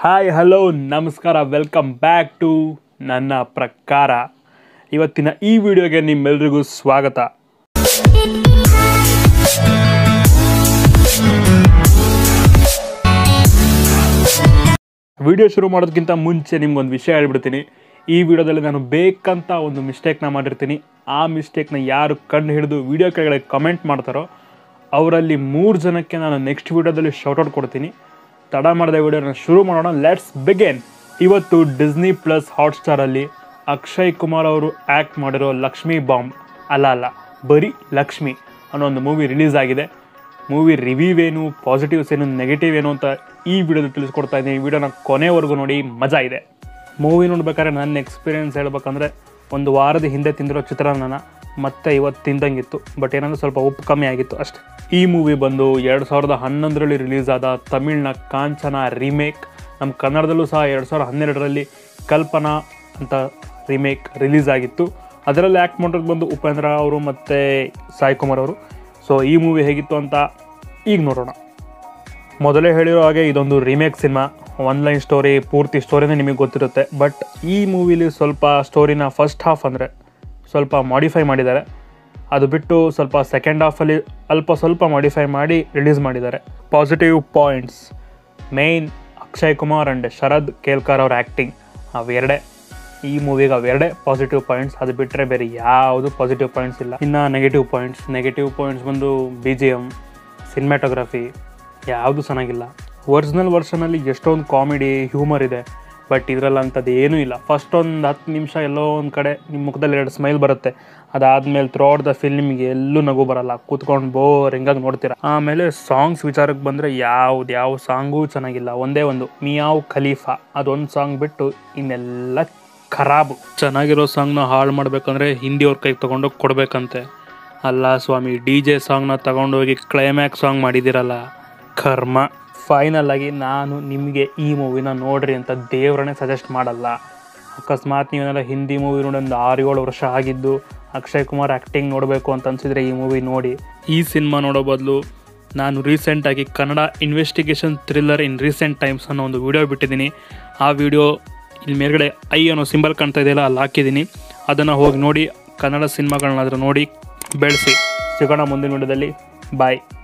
hi hello ನಮಸ್ಕಾರ welcome back to ನನ್ನ ಪ್ರಕಾರ ಇವತ್ತಿನ ಈ ವಿಡಿಯೋಗೆ ನಿಮ್ಮೆಲ್ರಿಗೂ ಸ್ವಾಗತ ವಿಡಿಯೋ ಶುರು ಮಾಡೋದಕ್ಕಿಂತ ಮುಂಚೆ ನಿಮ್ಗೊಂದು ವಿಷಯ ಹೇಳ್ಬಿಡ್ತೀನಿ ಈ ವಿಡಿಯೋದಲ್ಲಿ ನಾನು ಬೇಕಂತ ಒಂದು ಮಿಸ್ಟೇಕ್ನ ಮಾಡಿರ್ತೀನಿ ಆ ಮಿಸ್ಟೇಕ್ನ ಯಾರು ಕಂಡು ಹಿಡಿದು ವಿಡಿಯೋ ಕೆಳಗಡೆ ಕಮೆಂಟ್ ಮಾಡ್ತಾರೋ ಅವರಲ್ಲಿ ಮೂರು ಜನಕ್ಕೆ ನಾನು ನೆಕ್ಸ್ಟ್ ವಿಡಿಯೋದಲ್ಲಿ ಶೌಟೌಟ್ ಕೊಡ್ತೀನಿ ತಡ ಮಾಡಿದ ವಿಡಿಯೋನ ಶುರು ಮಾಡೋಣ ಲೆಟ್ಸ್ ಬಿಗೇನ್ ಇವತ್ತು ಡಿಸ್ನಿ ಪ್ಲಸ್ ಹಾಟ್ಸ್ಟಾರಲ್ಲಿ ಅಕ್ಷಯ್ ಕುಮಾರ್ ಅವರು ಆ್ಯಕ್ಟ್ ಮಾಡಿರೋ ಲಕ್ಷ್ಮಿ ಬಾಂಬ್ ಅಲ್ಲ ಅಲ್ಲ ಬರೀ ಲಕ್ಷ್ಮಿ ಅನ್ನೋ ಒಂದು ಮೂವಿ ರಿಲೀಸ್ ಆಗಿದೆ ಮೂವಿ ರಿವ್ಯೂ ಏನು ಪಾಸಿಟಿವ್ಸ್ ಏನು ನೆಗೆಟಿವ್ ಏನು ಅಂತ ಈ ವಿಡಿಯೋದಲ್ಲಿ ತಿಳಿಸ್ಕೊಡ್ತಾ ಇದ್ದೀನಿ ಈ ವಿಡಿಯೋನ ಕೊನೆವರೆಗೂ ನೋಡಿ ಮಜಾ ಇದೆ ಮೂವಿ ನೋಡ್ಬೇಕಾದ್ರೆ ನನ್ನ ಎಕ್ಸ್ಪೀರಿಯೆನ್ಸ್ ಹೇಳ್ಬೇಕಂದ್ರೆ ಒಂದು ವಾರದ ಹಿಂದೆ ತಿಂದಿರೋ ಚಿತ್ರಾನ್ನನ ಮತ್ತೆ ಇವತ್ತು ತಿಂದಂಗಿತ್ತು ಬಟ್ ಏನಂದ್ರೆ ಸ್ವಲ್ಪ ಉಪ್ಪು ಕಮ್ಮಿ ಆಗಿತ್ತು ಅಷ್ಟೇ ಈ ಮೂವಿ ಬಂದು ಎರಡು ಸಾವಿರದ ಹನ್ನೊಂದರಲ್ಲಿ ರಿಲೀಸ್ ಆದ ತಮಿಳ್ನ ಕಾಂಚನ ರೀಮೇಕ್ ನಮ್ಮ ಕನ್ನಡದಲ್ಲೂ ಸಹ ಎರಡು ಸಾವಿರದ ಹನ್ನೆರಡರಲ್ಲಿ ಕಲ್ಪನಾ ಅಂತ ರೀಮೇಕ್ ರಿಲೀಸ್ ಆಗಿತ್ತು ಅದರಲ್ಲಿ ಆ್ಯಕ್ಟ್ ಮಾಡೋದು ಬಂದು ಉಪೇಂದ್ರ ಅವರು ಮತ್ತು ಸಾಯಿ ಕುಮಾರ್ ಅವರು ಸೊ ಈ ಮೂವಿ ಹೇಗಿತ್ತು ಅಂತ ಈಗ ನೋಡೋಣ ಮೊದಲೇ ಹೇಳಿರೋ ಹಾಗೆ ಇದೊಂದು remake cinema one line story ಪೂರ್ತಿ ಸ್ಟೋರಿನೇ ನಿಮಗೆ ಗೊತ್ತಿರುತ್ತೆ ಬಟ್ ಈ ಮೂವಿಲಿ ಸ್ವಲ್ಪ ಸ್ಟೋರಿನ ಫಸ್ಟ್ ಹಾಫ್ ಅಂದರೆ ಸ್ವಲ್ಪ ಮಾಡಿಫೈ ಮಾಡಿದ್ದಾರೆ ಅದು ಬಿಟ್ಟು ಸ್ವಲ್ಪ ಸೆಕೆಂಡ್ ಹಾಫಲ್ಲಿ ಅಲ್ಪ ಸ್ವಲ್ಪ ಮಾಡಿಫೈ ಮಾಡಿ ರಿಲೀಸ್ ಮಾಡಿದ್ದಾರೆ positive points main Akshay Kumar and Sharad Kelkar ಅವ್ರ ಆ್ಯಕ್ಟಿಂಗ್ ಅವೆರಡೇ ಈ ಮೂವಿಗೆ ಅವೆರಡೇ ಪಾಸಿಟಿವ್ ಪಾಯಿಂಟ್ಸ್ ಅದು ಬಿಟ್ಟರೆ ಬೇರೆ ಯಾವುದು ಪಾಸಿಟಿವ್ ಪಾಯಿಂಟ್ಸ್ ಇಲ್ಲ ಇನ್ನು ನೆಗೆಟಿವ್ ಪಾಯಿಂಟ್ಸ್ ನೆಗೆಟಿವ್ ಪಾಯಿಂಟ್ಸ್ ಬಂದು ಬಿ ಜಿ ಎಮ್ ಸಿನಿಮ್ಯಾಟೋಗ್ರಫಿ ಯಾವುದು ಚೆನ್ನಾಗಿಲ್ಲ ಒರಿಜಿನಲ್ ವರ್ಷನಲ್ಲಿ ಎಷ್ಟೊಂದು ಕಾಮಿಡಿ ಹ್ಯೂಮರ್ ಇದೆ ಬಟ್ ಇದರಲ್ಲಿ ಅಂಥದ್ದು ಏನೂ ಇಲ್ಲ ಫಸ್ಟ್ ಒಂದು ಹತ್ತು ನಿಮಿಷ ಎಲ್ಲೋ ಒಂದು ಕಡೆ ನಿಮ್ಮ ಮುಖದಲ್ಲಿ ಎರಡು ಸ್ಮೈಲ್ ಬರುತ್ತೆ ಅದಾದಮೇಲೆ ಥ್ರೋಟ್ ದ ಫಿಲ್ಮ್ ನಿಮಗೆ ಎಲ್ಲೂ ನಗು ಬರಲ್ಲ ಕೂತ್ಕೊಂಡು ಬೋರಿಂಗಾಗಿ ನೋಡ್ತೀರಾ ಆಮೇಲೆ ಸಾಂಗ್ಸ್ ವಿಚಾರಕ್ಕೆ ಬಂದರೆ ಯಾವ್ದು ಯಾವ ಸಾಂಗೂ ಚೆನ್ನಾಗಿಲ್ಲ ಒಂದೇ ಒಂದು ಮಿಯಾವ್ ಖಲೀಫಾ ಅದೊಂದು ಸಾಂಗ್ ಬಿಟ್ಟು ಇನ್ನೆಲ್ಲ ಖರಾಬು ಚೆನ್ನಾಗಿರೋ ಸಾಂಗ್ನ ಹಾಳು ಮಾಡಬೇಕಂದ್ರೆ ಹಿಂದಿಯವ್ರ ಕೈಗೆ ತೊಗೊಂಡೋಗಿ ಕೊಡಬೇಕಂತೆ ಅಲ್ಲ ಸ್ವಾಮಿ ಡಿ ಜೆ ಸಾಂಗ್ನ ತಗೊಂಡೋಗಿ ಕ್ಲೈಮ್ಯಾಕ್ಸ್ ಸಾಂಗ್ ಮಾಡಿದ್ದೀರಲ್ಲ ಕರ್ಮ ಫೈನಲ್ ಆಗಿ ನಾನು ನಿಮಗೆ ಈ ಮೂವಿನ ನೋಡ್ರಿ ಅಂತ ದೇವ್ರನ್ನೇ ಸಜೆಸ್ಟ್ ಮಾಡಲ್ಲ ಅಕಸ್ಮಾತ್ ನೀವೆಲ್ಲ ಹಿಂದಿ ಮೂವಿ ನೋಡಿ ಒಂದು ಆರು ಏಳು ವರ್ಷ ಆಗಿದ್ದು ಅಕ್ಷಯ್ ಕುಮಾರ್ ಆ್ಯಕ್ಟಿಂಗ್ ನೋಡಬೇಕು ಅಂತ ಅನಿಸಿದ್ರೆ ಈ ಮೂವಿ ನೋಡಿ ಈ ಸಿನಿಮಾ ನೋಡೋ ಬದಲು ನಾನು ರೀಸೆಂಟಾಗಿ Kannada investigation thriller in recent times ಅನ್ನೋ ಒಂದು ವಿಡಿಯೋ ಬಿಟ್ಟಿದ್ದೀನಿ ಆ ವಿಡಿಯೋ ಇಲ್ಲಿ ಮೇಲ್ಗಡೆ ಐ ಅನ್ನೋ ಸಿಂಬಲ್ ಕಾಣ್ತಾ ಇದೆಯಲ್ಲ ಅಲ್ಲಿ ಹಾಕಿದ್ದೀನಿ ಅದನ್ನು ಹೋಗಿ ನೋಡಿ ಕನ್ನಡ ಸಿನಿಮಾಗಳನ್ನಾದರೂ ನೋಡಿ ಬೆಳೆಸಿ ಸಿಗೋಣ ಮುಂದಿನ ವಿಡಿಯೋದಲ್ಲಿ ಬಾಯ್